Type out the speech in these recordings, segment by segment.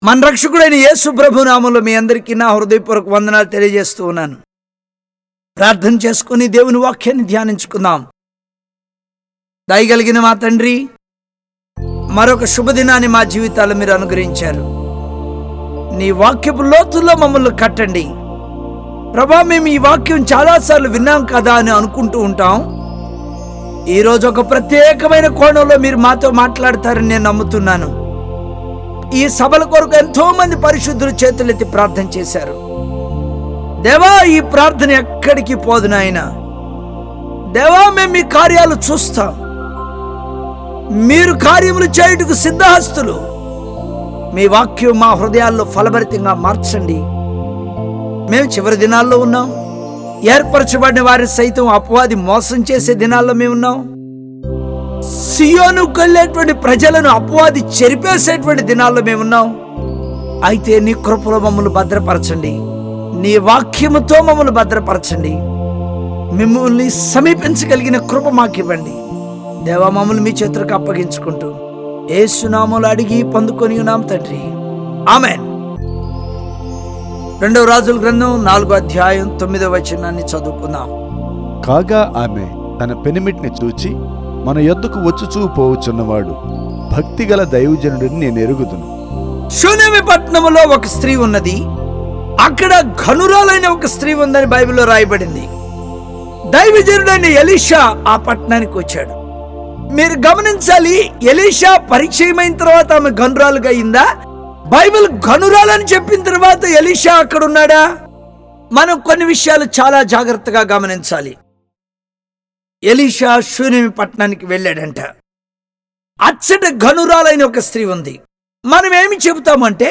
మన రక్షకుడైన యేసు ప్రభు నామంలో మీ అందరికీ నా హృదయపూర్వక వందనాలు తెలియజేస్తూ ఉన్నాను ప్రార్థన చేసుకుని దేవుని వాక్యాన్ని ధ్యానించుకుందాం దయగలిగిన మా తండ్రి మరొక శుభదినాన్ని మా జీవితాలు మీరు అనుగ్రహించారు నీ వాక్యపు లోతుల్లో మమ్మల్ని కట్టండి ప్రభా మేము ఈ వాక్యం చాలాసార్లు విన్నాం కదా అని అనుకుంటూ ఉంటాం ఈరోజు ఒక ప్రత్యేకమైన కోణంలో మీరు మాతో మాట్లాడతారని నేను నమ్ముతున్నాను ఈ సభల కొరకు ఎంతో మంది పరిశుద్ధులు చేతులెత్తి ప్రార్థన చేశారు దేవా ఈ ప్రార్థన ఎక్కడికి పోదు నాయన దేవా మేము మీ కార్యాలు చూస్తాం మీరు కార్యములు చేయుటకు సిద్ధహస్తులు మీ వాక్యం మా హృదయాల్లో ఫలభరితంగా మార్చండి మేము చివరి దినాల్లో ఉన్నాం ఏర్పరచబడిన వారి సైతం అపవాది మోసం చేసే దినాల్లో మేము ఉన్నాం సియోను వెళ్ళేటువంటి ప్రజలను అపవాది చెరిపేసేటువంటి దినాల్లో మేము ఉన్నాం అయితే నీ కృపలో మమ్మల్ని భద్రపరచండి నీ వాక్యముతో మమ్మల్ని భద్రపరచండి మిమ్మల్ని సమీపించగలిగిన కృప మాకివ్వండి దేవా మమ్మల్ని మీ చేతులకు అప్పగించుకుంటూ ఏసునామలు అడిగి పొందుకొని ఉన్నాం తండ్రి ఆమెన్ రెండవ రాజుల గ్రంథం నాలుగో అధ్యాయం తొమ్మిదవ వచనాన్ని చదువుకుందాం కాగా ఆమె తన పెనిమిటిని చూచి మన యొద్దకు వచ్చుచూ పోవుచున్నవాడు భక్తిగల దైవజనుడిని నేను ఎరుగుదును శూన్యమి పట్టణములో ఒక స్త్రీ ఉన్నది అక్కడ ఘనురాలైన ఒక స్త్రీ ఉందని బైబిల్లో రాయబడింది దైవజనుడైన ఎలీషా ఆ పట్టణానికి వచ్చాడు మీరు గమనించాలి ఎలీషా పరిచయమైన తర్వాత ఆమె గనురాలుగా అయిందా బైబిల్ గనురాలని చెప్పిన తర్వాత ఎలీషా అక్కడ ఉన్నాడా మనం కొన్ని విషయాలు చాలా జాగ్రత్తగా గమనించాలి ఎలీషా శూన్యమి పట్టణానికి వెళ్ళాడంట అచ్చట ఘనురాలైన ఒక స్త్రీ ఉంది మనం ఏమి చెబుతామంటే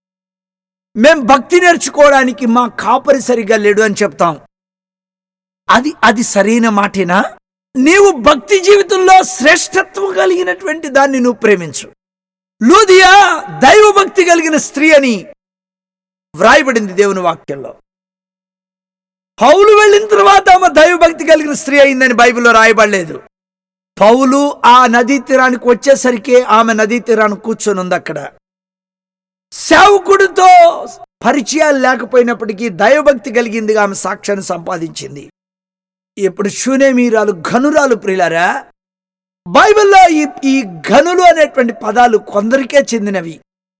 మేం భక్తి నేర్చుకోవడానికి మా కాపరి సరిగా లేడు అని చెప్తాం అది అది సరైన మాటేనా నీవు భక్తి జీవితంలో శ్రేష్టత్వం కలిగినటువంటి దాన్ని నువ్వు ప్రేమించు లూదియా దైవ భక్తి కలిగిన స్త్రీ అని వ్రాయబడింది దేవుని వాక్యంలో పౌలు వెళ్ళిన తర్వాత ఆమె దైవభక్తి కలిగిన స్త్రీ అయిందని బైబిల్లో రాయబడలేదు పౌలు ఆ నదీ తీరానికి వచ్చేసరికి ఆమె నదీ తీరానికి కూర్చొని ఉంది అక్కడ సేవకుడితో పరిచయాలు లేకపోయినప్పటికీ దైవభక్తి కలిగిందిగా ఆమె సాక్ష్యాన్ని సంపాదించింది ఇప్పుడు శూన్యమీరాలు ఘనురాలు ప్రియులారా బైబిల్లో ఈ ఈ ఘనులు అనేటువంటి పదాలు కొందరికే చెందినవి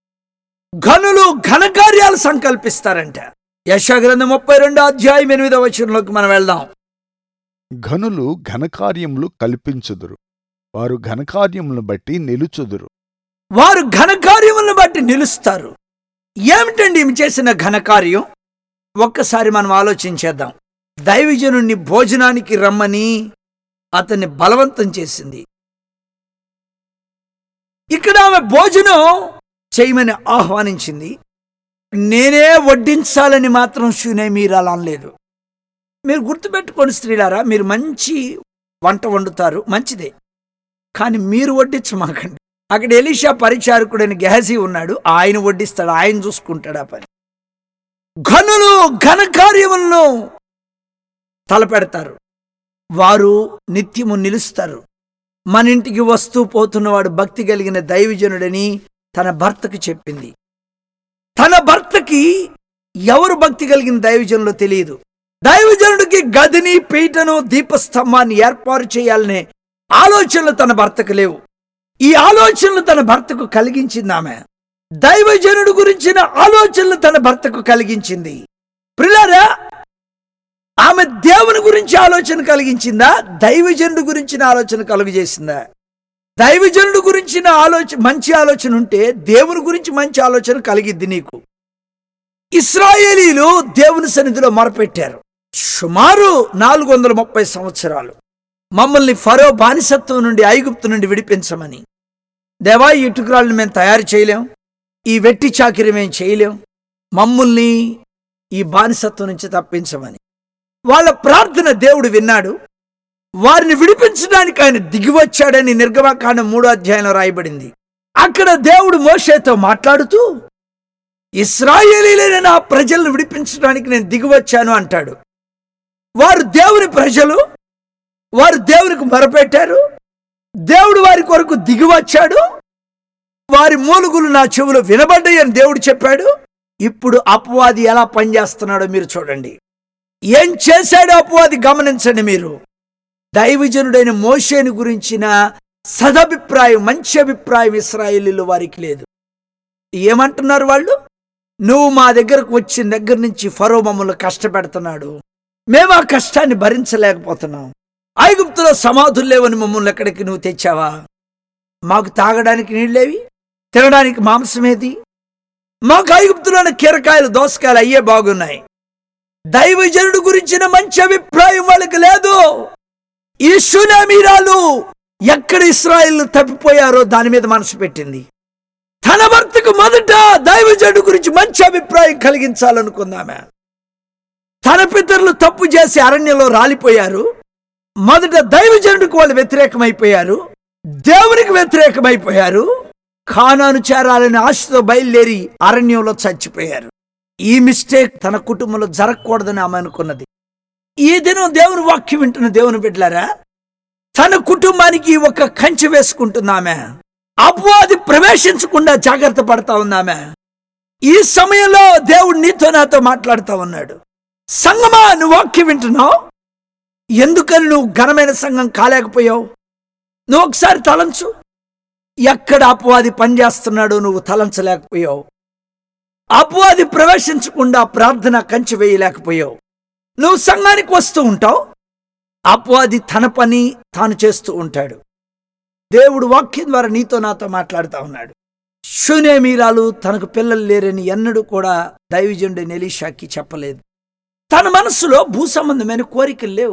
ఘనులు ఘనకార్యాలు సంకల్పిస్తారంట యశాగ్రంథం ముప్పై రెండో అధ్యాయం ఎనిమిదవ వచనంలోకి మనం వెళ్దాం ఘనులు ఘనకార్యములు కల్పించుదురు వారు ఘనకార్యములను బట్టి నిలుచుదురు వారు ఘనకార్యములను బట్టి నిలుస్తారు ఏమిటండి ఈమె చేసిన ఘనకార్యం ఒక్కసారి మనం ఆలోచించేద్దాం దైవజనుణ్ణి భోజనానికి రమ్మని అతన్ని బలవంతం చేసింది ఇక్కడ ఆమె భోజనం చేయమని ఆహ్వానించింది నేనే వడ్డించాలని మాత్రం శూన్య మీరు అలా అనలేదు మీరు గుర్తుపెట్టుకోండి స్త్రీలారా మీరు మంచి వంట వండుతారు మంచిదే కానీ మీరు వడ్డించమాకండి అక్కడ ఎలీషా పరిచారకుడైన గెహజీ ఉన్నాడు ఆయన వడ్డిస్తాడు ఆయన చూసుకుంటాడు ఆ పని ఘనులు ఘనకార్యములను తలపెడతారు వారు నిత్యము నిలుస్తారు మన ఇంటికి వస్తూ పోతున్నవాడు భక్తి కలిగిన దైవజనుడని తన భర్తకు చెప్పింది తన భర్తకి ఎవరు భక్తి కలిగిన దైవజనులో తెలియదు దైవజనుడికి గదిని పీటను దీపస్తంభాన్ని ఏర్పాటు చేయాలనే ఆలోచనలు తన భర్తకు లేవు ఈ ఆలోచనలు తన భర్తకు కలిగించింది ఆమె దైవజనుడు గురించిన ఆలోచనలు తన భర్తకు కలిగించింది ప్రిలారా ఆమె దేవుని గురించి ఆలోచన కలిగించిందా దైవజనుడు గురించిన ఆలోచన కలుగజేసిందా దైవజనుడు గురించిన ఆలోచన మంచి ఆలోచన ఉంటే దేవుని గురించి మంచి ఆలోచన కలిగిద్ది నీకు ఇస్రాయేలీలు దేవుని సన్నిధిలో మొరపెట్టారు సుమారు నాలుగు వందల ముప్పై సంవత్సరాలు మమ్మల్ని ఫరో బానిసత్వం నుండి ఐగుప్తు నుండి విడిపించమని దేవా ఈ ఇటుకురాలను మేము తయారు చేయలేం ఈ వెట్టి చాకిరి మేము చేయలేం మమ్మల్ని ఈ బానిసత్వం నుంచి తప్పించమని వాళ్ళ ప్రార్థన దేవుడు విన్నాడు వారిని విడిపించడానికి ఆయన దిగివచ్చాడని నిర్గమకాండం మూడో అధ్యాయంలో రాయబడింది అక్కడ దేవుడు మోషేతో మాట్లాడుతూ ఇస్రాయేలీలైన నా ప్రజలను విడిపించడానికి నేను దిగివచ్చాను అంటాడు వారు దేవుని ప్రజలు వారు దేవునికి మొరపెట్టారు దేవుడు వారి కొరకు దిగివచ్చాడు వారి మూలుగులు నా చెవులు వినబడ్డాయని దేవుడు చెప్పాడు ఇప్పుడు అపవాది ఎలా పనిచేస్తున్నాడో మీరు చూడండి ఏం చేశాడో అపవాది గమనించండి మీరు దైవజనుడైన మోషేని గురించిన సదభిప్రాయం మంచి అభిప్రాయం ఇస్రాయేలీలు వారికి లేదు ఏమంటున్నారు వాళ్ళు నువ్వు మా దగ్గరకు వచ్చిన దగ్గర నుంచి ఫరో మమ్మల్ని కష్టపెడుతున్నాడు మేము ఆ కష్టాన్ని భరించలేకపోతున్నాం ఐగుప్తులో సమాధులు లేవని మమ్మల్ని ఎక్కడికి నువ్వు తెచ్చావా మాకు తాగడానికి నీళ్ళేవి తినడానికి మాంసమేది మాకు ఐగుప్తులోని కీరకాయలు దోసకాయలు అయ్యే బాగున్నాయి దైవజనుడు గురించిన మంచి అభిప్రాయం వాళ్ళకి లేదు ఈ సునామీరాలు ఎక్కడ ఇస్రాయిల్ తప్పిపోయారో దాని మీద మనసు పెట్టింది తన భర్తకు మొదట దైవజనుడు గురించి మంచి అభిప్రాయం కలిగించాలనుకుందామె తన పితరులు తప్పు చేసి అరణ్యంలో రాలిపోయారు మొదట దైవజనుడికి వాళ్ళు వ్యతిరేకమైపోయారు దేవునికి వ్యతిరేకమైపోయారు ఖానాను చేరాలని ఆశతో బయలుదేరి అరణ్యంలో చచ్చిపోయారు ఈ మిస్టేక్ తన కుటుంబంలో జరగకూడదని ఆమె అనుకున్నది ఈ దినం దేవుని వాక్యం వింటున్న దేవుని బిడ్డలారా తన కుటుంబానికి ఒక కంచె వేసుకుంటున్నామె అపవాది ప్రవేశించకుండా జాగ్రత్త పడతా ఉందామె ఈ సమయంలో దేవుడు నీతో నాతో మాట్లాడుతా ఉన్నాడు సంగమా నువ్వు వాక్యం వింటున్నావు ఎందుకని నువ్వు ఘనమైన సంఘం కాలేకపోయావు నువ్వు ఒకసారి తలంచు ఎక్కడ అపవాది పనిచేస్తున్నాడో నువ్వు తలంచలేకపోయావు అపవాది ప్రవేశించకుండా ప్రార్థన కంచి వేయలేకపోయావు నువ్వు సంఘానికి వస్తూ ఉంటావు అపవాది తన పని తాను చేస్తూ ఉంటాడు దేవుడు వాక్యం ద్వారా నీతో నాతో మాట్లాడుతూ ఉన్నాడు శూన్యమీరాలు తనకు పిల్లలు లేరని ఎన్నడూ కూడా దైవజనుడి నెలీషాకి చెప్పలేదు తన మనస్సులో భూ సంబంధమైన కోరికలు లేవు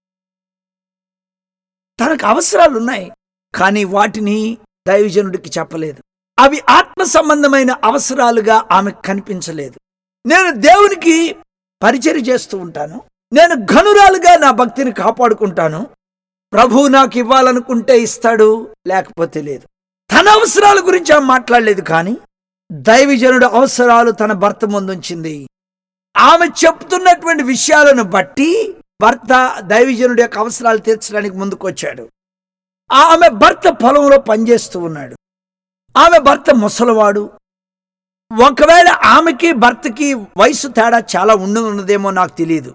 తనకు అవసరాలు ఉన్నాయి కానీ వాటిని దైవజనుడికి చెప్పలేదు అవి ఆత్మ సంబంధమైన అవసరాలుగా ఆమెకు కనిపించలేదు నేను దేవునికి పరిచయం చేస్తూ ఉంటాను నేను ఘనురాలుగా నా భక్తిని కాపాడుకుంటాను ప్రభువు నాకు ఇవ్వాలనుకుంటే ఇస్తాడు లేకపోతే లేదు తన అవసరాల గురించి ఆమె మాట్లాడలేదు కానీ దైవజనుడు అవసరాలు తన భర్త ముందుంచింది ఆమె చెప్తున్నటువంటి విషయాలను బట్టి భర్త దైవజనుడి యొక్క అవసరాలు తీర్చడానికి ముందుకొచ్చాడు ఆమె భర్త పొలంలో పనిచేస్తూ ఉన్నాడు ఆమె భర్త ముసలివాడు ఒకవేళ ఆమెకి భర్తకి వయసు తేడా చాలా ఉండి ఉన్నదేమో నాకు తెలియదు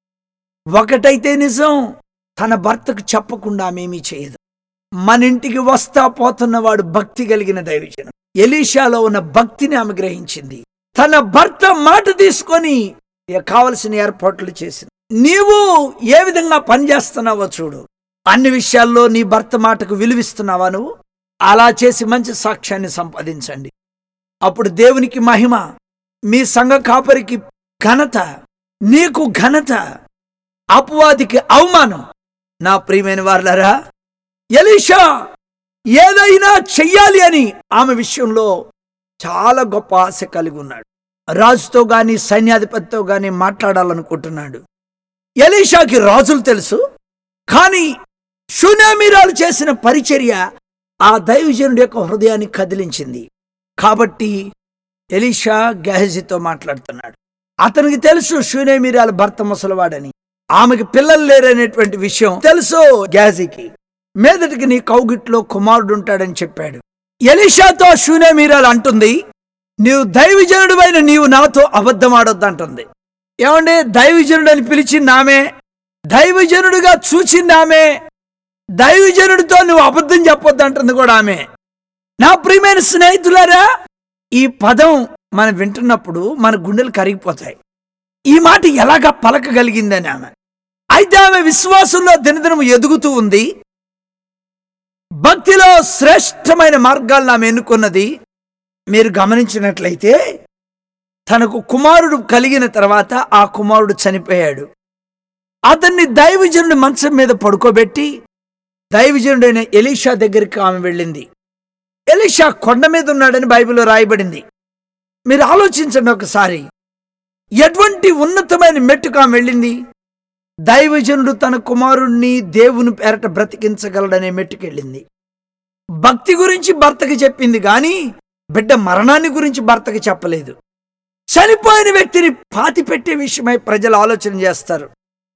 ఒకటైతే నిజం తన భర్తకు చెప్పకుండా ఆమెమీ చేయదు మన ఇంటికి వస్తా పోతున్నవాడు భక్తి కలిగిన దైవజనం ఎలీషాలో ఉన్న భక్తిని ఆమె గ్రహించింది తన భర్త మాట తీసుకొని ఇక కావలసిన ఏర్పాట్లు చేసింది నీవు ఏ విధంగా పనిచేస్తున్నావో చూడు అన్ని విషయాల్లో నీ భర్త మాటకు విలువిస్తున్నావా నువ్వు అలా చేసి మంచి సాక్ష్యాన్ని సంపాదించండి అప్పుడు దేవునికి మహిమ మీ సంఘ కాపరికి ఘనత నీకు ఘనత అపవాదికి అవమానం నా ప్రియమైన వారులారా ఎలీషా ఏదైనా చెయ్యాలి అని ఆమె విషయంలో చాలా గొప్ప ఆశ కలిగి ఉన్నాడు రాజుతో గాని సైన్యాధిపతితో గాని మాట్లాడాలనుకుంటున్నాడు ఎలీషాకి రాజులు తెలుసు కానీ షునేమీరాలు చేసిన పరిచర్య ఆ దైవజనుడి యొక్క హృదయాన్ని కదిలించింది కాబట్టి ఎలీషా గహజీతో మాట్లాడుతున్నాడు అతనికి తెలుసు షూనేమీరాల భర్త ముసలివాడని ఆమెకి పిల్లలు లేరనేటువంటి విషయం తెలుసు గ్యాజీకి మీదటికి నీ కౌగిట్లో కుమారుడు ఉంటాడని చెప్పాడు ఎలీషాతో షూనేమీరాలు అంటుంది నీవు దైవజనుడువైన నీవు నాతో అబద్ధం ఆడొద్దంటుంది ఏమండి దైవజనుడని పిలిచింది ఆమె దైవజనుడుగా చూచింది ఆమె దైవజనుడితో నువ్వు అబద్ధం చెప్పొద్దంటుంది కూడా ఆమె నా ప్రియమైన స్నేహితులారా ఈ పదం మనం వింటున్నప్పుడు మన గుండెలు కరిగిపోతాయి ఈ మాట ఎలాగా పలకగలిగిందని ఆమె అయితే ఆమె విశ్వాసంలో దినదినం ఎదుగుతూ ఉంది భక్తిలో శ్రేష్టమైన మార్గాలను ఆమె ఎన్నుకున్నది మీరు గమనించినట్లయితే తనకు కుమారుడు కలిగిన తర్వాత ఆ కుమారుడు చనిపోయాడు అతన్ని దైవజనుడి మంచం మీద పడుకోబెట్టి దైవజనుడైన ఎలీషా దగ్గరికి ఆమె వెళ్ళింది ఎలీషా కొండ మీద ఉన్నాడని బైబిల్లో రాయబడింది మీరు ఆలోచించండి ఒకసారి ఎటువంటి ఉన్నతమైన మెట్టుకు ఆమె వెళ్ళింది దైవజనుడు తన కుమారుణ్ణి దేవుని పేరట బ్రతికించగలడనే మెట్టుకెళ్ళింది భక్తి గురించి భర్తకి చెప్పింది గాని బిడ్డ మరణాన్ని గురించి భర్తకి చెప్పలేదు చనిపోయిన వ్యక్తిని పాతి పెట్టే విషయమై ప్రజలు ఆలోచన చేస్తారు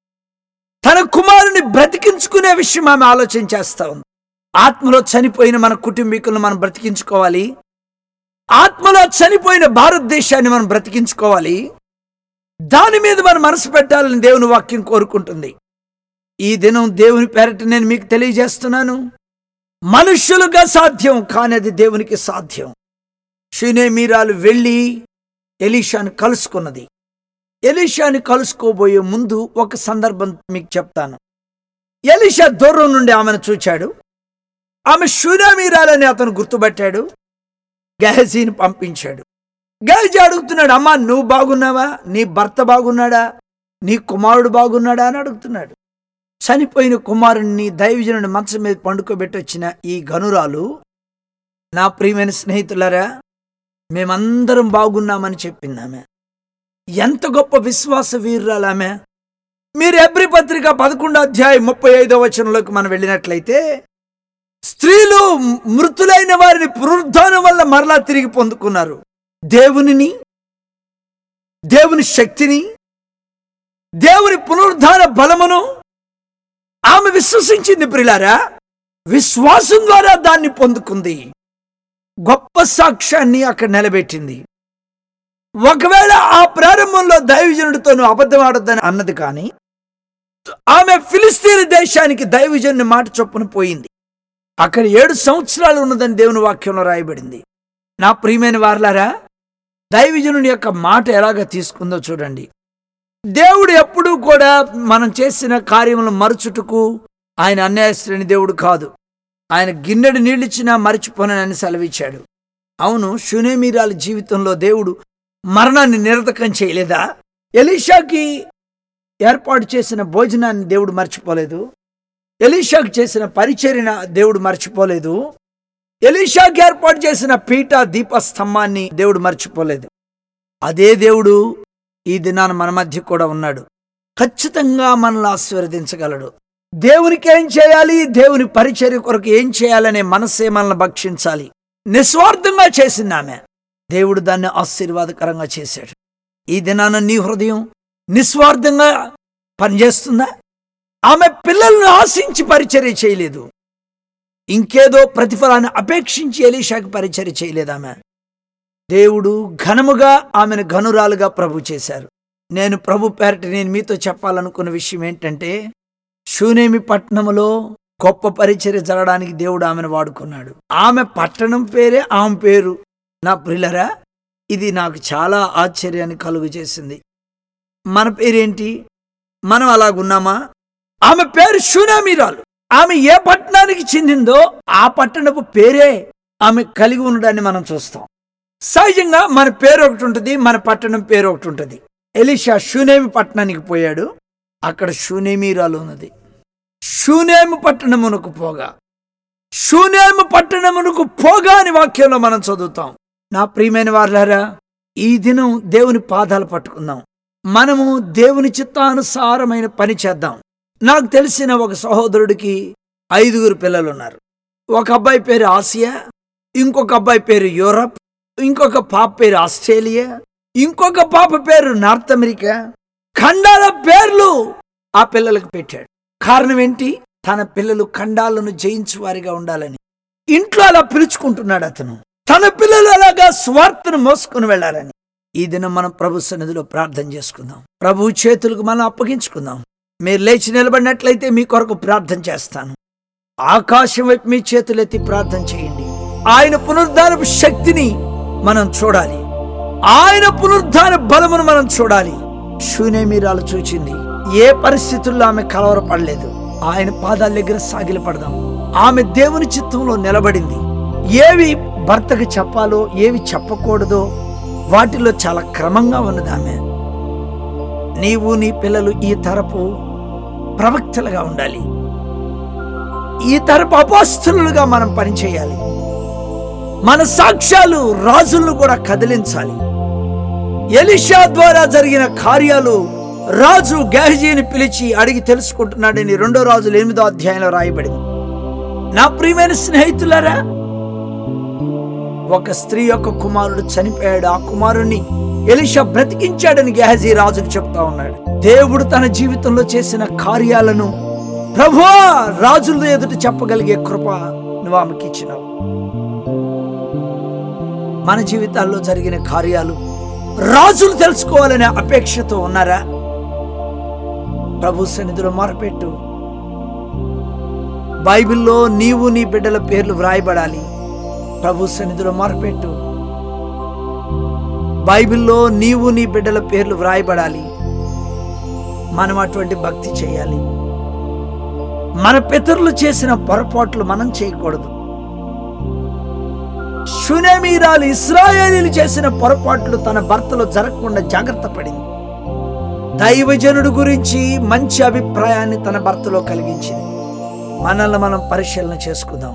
తన కుమారుని బ్రతికించుకునే విషయం ఆమె ఆలోచన చేస్తా ఉంది ఆత్మలో చనిపోయిన మన కుటుంబీకులను మనం బ్రతికించుకోవాలి ఆత్మలో చనిపోయిన భారతదేశాన్ని మనం బ్రతికించుకోవాలి దాని మీద మనం మనసు పెట్టాలని దేవుని వాక్యం కోరుకుంటుంది ఈ దినం దేవుని పేరట నేను మీకు తెలియజేస్తున్నాను మనుష్యులుగా సాధ్యం కానీ అది దేవునికి సాధ్యం షునే మీరాలు వెళ్ళి ఎలీషాను కలుసుకున్నది ఎలీషాని కలుసుకోబోయే ముందు ఒక సందర్భం మీకు చెప్తాను ఎలీషా దూరం నుండి ఆమెను చూచాడు ఆమె షునేమీరాలని అతను గుర్తుపట్టాడు గహజీని పంపించాడు గహజీ అడుగుతున్నాడు అమ్మా నువ్వు బాగున్నావా నీ భర్త బాగున్నాడా నీ కుమారుడు బాగున్నాడా అని అడుగుతున్నాడు చనిపోయిన కుమారుణ్ణి దైవజనుడి మంచం మీద పండుకోబెట్టి వచ్చిన ఈ గనురాలు నా ప్రియమైన స్నేహితులారా మేమందరం బాగున్నామని చెప్పింది ఆమె ఎంత గొప్ప విశ్వాస వీరురాలామె మీరు ఎబ్రి పత్రిక పదకొండో అధ్యాయం ముప్పై ఐదో వచనంలోకి మనం వెళ్ళినట్లయితే స్త్రీలు మృతులైన వారిని పునరుద్ధానం వల్ల మరలా తిరిగి పొందుకున్నారు దేవునిని దేవుని శక్తిని దేవుని పునరుద్ధాన బలమును ఆమె విశ్వసించింది ప్రిలారా విశ్వాసం ద్వారా దాన్ని పొందుకుంది గొప్ప సాక్ష్యాన్ని అక్కడ నిలబెట్టింది ఒకవేళ ఆ ప్రారంభంలో దైవజనుడితో నువ్వు అబద్ధం ఆడొద్దని అన్నది కానీ ఆమె ఫిలిస్తీన్ దేశానికి దైవజనుని మాట చొప్పున పోయింది అక్కడ ఏడు సంవత్సరాలు ఉన్నదని దేవుని వాక్యంలో రాయబడింది నా ప్రియమైన వార్లారా దైవజనుని యొక్క మాట ఎలాగ తీసుకుందో చూడండి దేవుడు ఎప్పుడూ కూడా మనం చేసిన కార్యములను మరుచుటకు ఆయన అన్యాయశ్రేణి దేవుడు కాదు ఆయన గిన్నెడు నీళ్ళిచ్చినా మరిచిపోనని సెలవిచ్చాడు అవును షునేమీరాల జీవితంలో దేవుడు మరణాన్ని నిరతకం చేయలేదా ఎలీషాకి ఏర్పాటు చేసిన భోజనాన్ని దేవుడు మర్చిపోలేదు ఎలీషాకు చేసిన పరిచర్యన దేవుడు మర్చిపోలేదు ఎలీషాకి ఏర్పాటు చేసిన పీఠ దీప స్తంభాన్ని దేవుడు మర్చిపోలేదు అదే దేవుడు ఈ దినాన మన మధ్య కూడా ఉన్నాడు ఖచ్చితంగా మనల్ని ఆశీర్వదించగలడు దేవునికి ఏం చేయాలి దేవుని పరిచర్య కొరకు ఏం చేయాలనే మనసే మనల్ని భక్షించాలి నిస్వార్థంగా చేసింది ఆమె దేవుడు దాన్ని ఆశీర్వాదకరంగా చేశాడు ఈ దినాన నీ హృదయం నిస్వార్థంగా పనిచేస్తుందా ఆమె పిల్లలను ఆశించి పరిచర్య చేయలేదు ఇంకేదో ప్రతిఫలాన్ని అపేక్షించి ఎలీషాకి పరిచర్య చేయలేదు ఆమె దేవుడు ఘనముగా ఆమెను ఘనురాలుగా ప్రభు చేశారు నేను ప్రభు పేరట నేను మీతో చెప్పాలనుకున్న విషయం ఏంటంటే షూనేమి పట్టణములో గొప్ప పరిచర్య జరగడానికి దేవుడు ఆమెను వాడుకున్నాడు ఆమె పట్టణం పేరే ఆమె పేరు నా ప్రిలరా ఇది నాకు చాలా ఆశ్చర్యాన్ని కలుగు చేసింది మన పేరేంటి మనం అలాగున్నామా ఆమె పేరు షూనామీరాలు ఆమె ఏ పట్టణానికి చెందిందో ఆ పట్టణపు పేరే ఆమె కలిగి ఉండడాన్ని మనం చూస్తాం సహజంగా మన పేరు ఒకటి ఉంటుంది మన పట్టణం పేరు ఒకటి ఉంటుంది ఎలిషా షూనేమి పట్టణానికి పోయాడు అక్కడ షూనేమీరాలు ఉన్నది షూనేము పట్టణమునకు పోగా షూనేము పట్టణమునకు పోగా అని వాక్యంలో మనం చదువుతాం నా ప్రియమైన వారులారా ఈ దినం దేవుని పాదాలు పట్టుకుందాం మనము దేవుని చిత్తానుసారమైన పని చేద్దాం నాకు తెలిసిన ఒక సహోదరుడికి ఐదుగురు పిల్లలు ఉన్నారు ఒక అబ్బాయి పేరు ఆసియా ఇంకొక అబ్బాయి పేరు యూరప్ ఇంకొక పాప పేరు ఆస్ట్రేలియా ఇంకొక పాప పేరు నార్త్ అమెరికా ఖండాల పేర్లు ఆ పిల్లలకు పెట్టాడు కారణం ఏంటి తన పిల్లలు ఖండాలను జయించు వారిగా ఉండాలని ఇంట్లో అలా పిలుచుకుంటున్నాడు అతను తన పిల్లలు అలాగా స్వార్థను మోసుకుని వెళ్ళాలని ఈ దినం మనం ప్రభు సన్నిధిలో ప్రార్థన చేసుకుందాం ప్రభు చేతులకు మనం అప్పగించుకుందాం మీరు లేచి నిలబడినట్లయితే మీ కొరకు ప్రార్థన చేస్తాను ఆకాశం వైపు మీ చేతులెత్తి ప్రార్థన చేయండి ఆయన పునరుద్ధానపు శక్తిని మనం చూడాలి ఆయన పునరుద్ధాన బలమును మనం చూడాలి శూన్యమీరాలు చూచింది ఏ పరిస్థితుల్లో ఆమె కలవరపడలేదు ఆయన పాదాల దగ్గర సాగిల పడదాం ఆమె దేవుని చిత్తంలో నిలబడింది ఏవి భర్తకు చెప్పాలో ఏవి చెప్పకూడదో వాటిలో చాలా క్రమంగా ఉన్నది ఆమె నీవు నీ పిల్లలు ఈ తరపు ప్రవక్తలుగా ఉండాలి ఈ తరపు అపోస్తులుగా మనం పనిచేయాలి మన సాక్ష్యాలు రాజులను కూడా కదిలించాలి ఎలిషా ద్వారా జరిగిన కార్యాలు రాజు గహజీని పిలిచి అడిగి తెలుసుకుంటున్నాడని రెండో రాజులు ఎనిమిదో అధ్యాయంలో రాయబడింది నా ప్రియమైన స్నేహితులారా ఒక స్త్రీ యొక్క కుమారుడు చనిపోయాడు ఆ కుమారుణ్ణి ఎలిషా బ్రతికించాడని గెహజీ రాజుకు చెప్తా ఉన్నాడు దేవుడు తన జీవితంలో చేసిన కార్యాలను ప్రభువా రాజుల ఎదుట చెప్పగలిగే కృప నువ్వు ఆమెకి ఇచ్చినావు మన జీవితాల్లో జరిగిన కార్యాలు రాజులు తెలుసుకోవాలనే అపేక్షతో ఉన్నారా ప్రభు సన్నిధిలో మొరపెట్టు బైబిల్లో నీవు నీ బిడ్డల పేర్లు వ్రాయబడాలి ప్రభు సన్నిధిలో మొరపెట్టు బైబిల్లో నీవు నీ బిడ్డల పేర్లు వ్రాయబడాలి మనం అటువంటి భక్తి చేయాలి మన పితరులు చేసిన పొరపాట్లు మనం చేయకూడదు షునేమీరాలు ఇస్రాయేలీలు చేసిన పొరపాట్లు తన భర్తలో జరగకుండా జాగ్రత్త పడింది దైవజనుడు గురించి మంచి అభిప్రాయాన్ని తన భర్తలో కలిగించింది మనల్ని మనం పరిశీలన చేసుకుందాం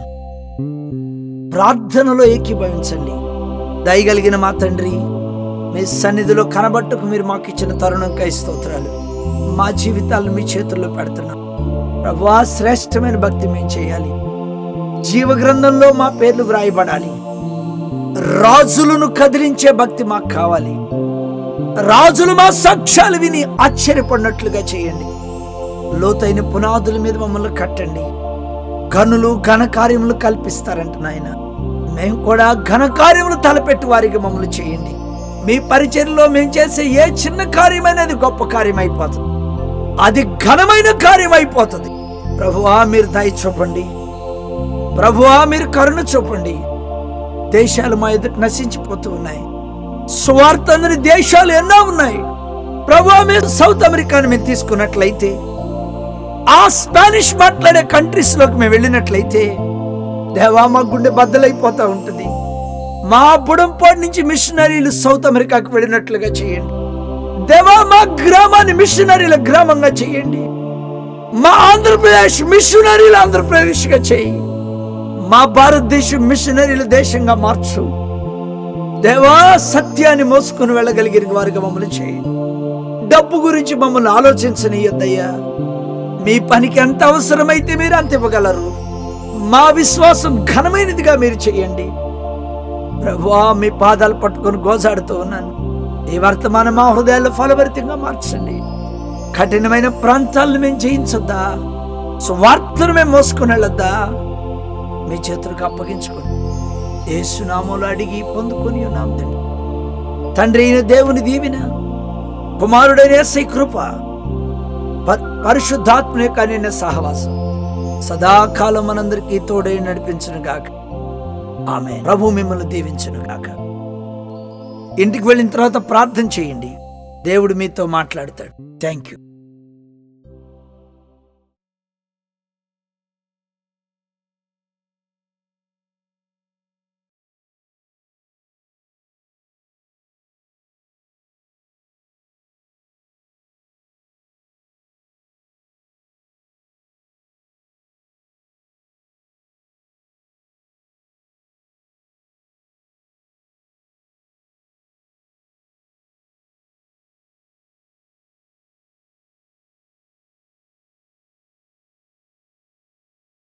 ప్రార్థనలో ఏకీభవించండి దయగలిగిన మా తండ్రి మీ సన్నిధిలో కనబట్టుకు మీరు మాకు ఇచ్చిన తరుణంకై స్తోత్రాలు మా జీవితాలను మీ చేతుల్లో పెడుతున్నాం ప్రభువా శ్రేష్టమైన భక్తి మేము చేయాలి జీవ గ్రంథంలో మా పేర్లు వ్రాయబడాలి రాజులను కదిలించే భక్తి మాకు కావాలి రాజులు మా సాక్ష్యాలు విని ఆశ్చర్యపడినట్లుగా చేయండి లోతైన పునాదుల మీద మమ్మల్ని కట్టండి గనులు ఘనకార్యములు కల్పిస్తారంట నాయన మేము కూడా ఘనకార్యములు తలపెట్టి వారికి మమ్మల్ని చేయండి మీ పరిచర్లో మేము చేసే ఏ చిన్న కార్యమైనది గొప్ప కార్యం అయిపోతుంది అది ఘనమైన కార్యం అయిపోతుంది ప్రభువా మీరు దయ చూపండి ప్రభువా మీరు కరుణ చూపండి దేశాలు మా ఎదుట నశించిపోతూ ఉన్నాయి స్వార్థ అందని దేశాలు ఎన్నో ఉన్నాయి ప్రభు మీరు సౌత్ అమెరికాని మేము తీసుకున్నట్లయితే ఆ స్పానిష్ మాట్లాడే కంట్రీస్ లోకి మేము వెళ్ళినట్లయితే దేవా మా గుండె బద్దలైపోతా ఉంటుంది మా బుడంపాడు నుంచి మిషనరీలు సౌత్ అమెరికాకు వెళ్ళినట్లుగా చేయండి దేవా మా గ్రామాన్ని మిషనరీల గ్రామంగా చేయండి మా ఆంధ్రప్రదేశ్ మిషనరీల ఆంధ్రప్రదేశ్గా చేయి మా భారతదేశం మిషనరీల దేశంగా మార్చు దేవా సత్యాన్ని మోసుకుని వెళ్ళగలిగిన వారిగా మమ్మల్ని చేయి డబ్బు గురించి మమ్మల్ని ఆలోచించనీయద్దయ్యా మీ పనికి ఎంత అవసరమైతే మీరు అంత ఇవ్వగలరు మా విశ్వాసం ఘనమైనదిగా మీరు చేయండి ప్రభువా మీ పాదాలు పట్టుకొని గోజాడుతూ ఉన్నాను ఈ వర్తమానం మా హృదయాల్లో ఫలభరితంగా మార్చండి కఠినమైన ప్రాంతాలను మేము జయించొద్దా స్వార్థను మేము మోసుకుని వెళ్ళొద్దా మీ చేతులకు అప్పగించుకోండి ఏసునామూలు అడిగి పొందుకొని ఉన్నాం తండ్రి తండ్రి అయిన దేవుని దీవిన కుమారుడైన యేసయ్య కృప ప- పరిశుద్ధాత్మ యొక్క అనిన సహవాసం సదాకాలం మనందరికీ తోడై నడిపించును గాక ఆమె ప్రభు మిమ్మల్ని దీవించును గాక ఇంటికి వెళ్ళిన తర్వాత ప్రార్థన చేయండి దేవుడు మీతో మాట్లాడతాడు థ్యాంక్ యూ